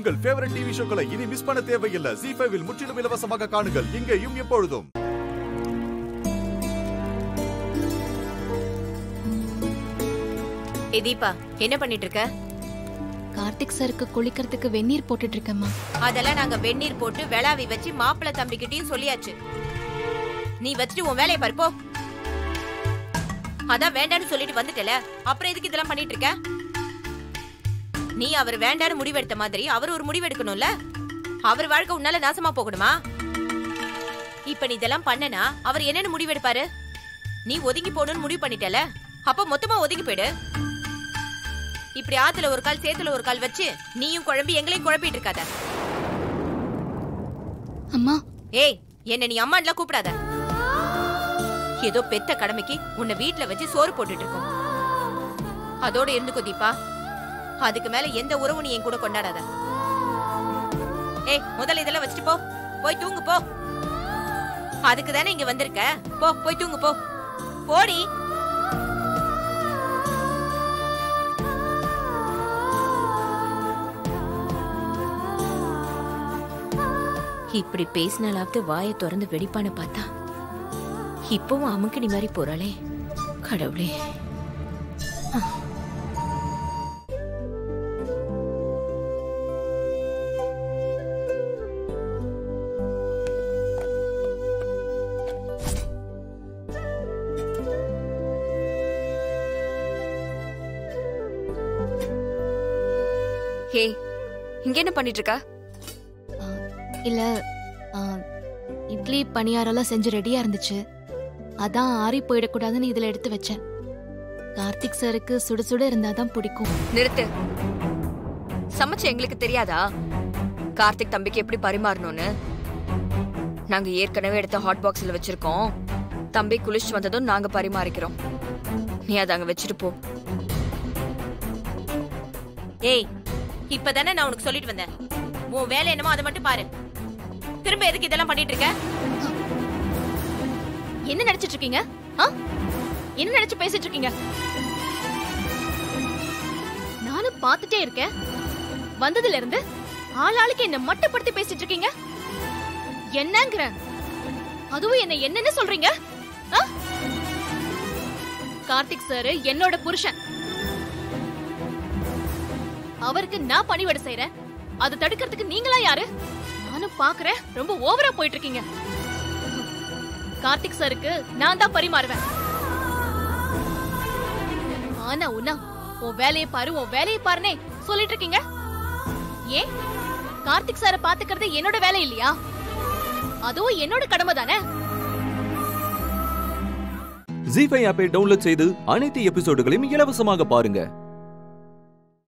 உங்கள் favourite TV ஷோக்களை இனி miss பண்ண தேவையில்லை ஜி ஃபைவில் முற்றிலும் இலவசமாக காணுங்கள் இங்கேயும் எப்பொழுதும் ஏ தீபா என்ன பண்ணிட்டு இருக்க கார்த்திக் சருக்கு குளிக்கிறதுக்கு வெந்நீர் போட்டுட்டு இருக்கேம்மா அதெல்லாம் நாங்க வெந்நீர் போட்டு விளாவி வச்சு மாப்பிள்ளை தம்பிக்கிட்டயும் சொல்லியாச்சு நீ வச்சுட்டு உன் வேலையை பாரு போ அதான் வேண்டான்னு சொல்லிட்டு வந்துட்டல அப்புறம் எதுக்கு இதெல்லாம் பண்ணிட்டு இருக்க நீ அவர் வேண்டான்னு முடிவெடுத்த மாதிரி அவர் ஒரு முடிவெடுக்கணும்ல அவர் வாழ்க்கை உன்னால நாசமா போகணுமா இப்ப நீ இதெல்லாம் பண்ணனா அவர் என்னன்னு முடிவெடுப்பாரு நீ ஒதுங்கி போகணும்னு முடிவு பண்ணிட்டல அப்ப மொத்தமா ஒதுங்கி போயிடு இப்படி ஆத்துல ஒரு கால் சேத்துல ஒரு கால் வச்சு நீயும் குழம்பி எங்களையும் குழப்பிட்டு இருக்காத அம்மா ஏய் என்ன நீ அம்மான்லாம் கூப்பிடாத ஏதோ பெத்த கடமைக்கு உன்னை வீட்ல வச்சு சோறு போட்டுட்டு இருக்கோம் அதோட இருந்துக்கோ தீபா அதுக்கு மேல எந்த உறவும் நீ என் கூட கொண்டாடாத ஏய் முதல்ல இதெல்லாம் வச்சுட்டு போ போய் தூங்கு போ அதுக்கு தானே இங்க வந்திருக்க போ போய் தூங்கு போ போடி இப்படி பேசினாலாவது வாயை திறந்து வெடிப்பான்னு பார்த்தா இப்பவும் அமுக்கினி மாதிரி போறாளே கடவுளே ஹே இங்க என்ன பண்ணிட்டு இருக்க ஆ, இல்ல ஆ, இட்லி பணியாரெல்லாம் செஞ்சு ரெடியா இருந்துச்சு அதான் ஆறி போயிடக்கூடாதுன்னு இதுல எடுத்து வச்சேன் கார்த்திக் சருக்கு சுட சுட இருந்தாதான் பிடிக்கும் நிறுத்து சமைச்ச எங்களுக்கு தெரியாதா கார்த்திக் தம்பிக்கு எப்படி பரிமாறணும்னு நாங்க ஏற்கனவே எடுத்த ஹாட் பாக்ஸ்ல வச்சிருக்கோம் தம்பி குளிச்சு வந்ததும் நாங்க பரிமாறிக்கிறோம் நீ அதை அங்க வச்சுட்டு போ ஏய் இப்பதானே நான் உனக்கு சொல்லிட்டு வந்தேன் உன் வேலை என்னமோ அதை மட்டும் பாரு திரும்ப எதுக்கு இதெல்லாம் பண்ணிட்டு இருக்க என்ன நினைச்சிட்டு இருக்கீங்க ஆ? என்ன நினைச்சு பேசிட்டு இருக்கீங்க நானும் பார்த்துட்டே இருக்கேன் வந்ததுல இருந்து ஆளாளுக்கு என்ன மட்டுப்படுத்தி பேசிட்டு இருக்கீங்க என்னங்கிற அதுவும் என்ன என்னன்னு சொல்றீங்க ஆ? கார்த்திக் சார் என்னோட புருஷன் அவருக்கு நான் பணிவிட செய்றேன் அதை தடுக்கிறதுக்கு நீங்களா யாரு நானும் பாக்குறேன் ரொம்ப ஓவரா போயிட்டு இருக்கீங்க கார்த்திக் சாருக்கு நான் தான் பரிமாறுவேன் ஆனா உன்னா உன் வேலையை பாரு உன் வேலையை பாருனே சொல்லிட்டு இருக்கீங்க ஏன் கார்த்திக் சாரை பாத்துக்கிறது என்னோட வேலை இல்லையா அதுவும் என்னோட கடமை தானே ஜி ஃபைவ் ஆப்பை டவுன்லோட் செய்து அனைத்து எபிசோடுகளையும் இலவசமாக பாருங்க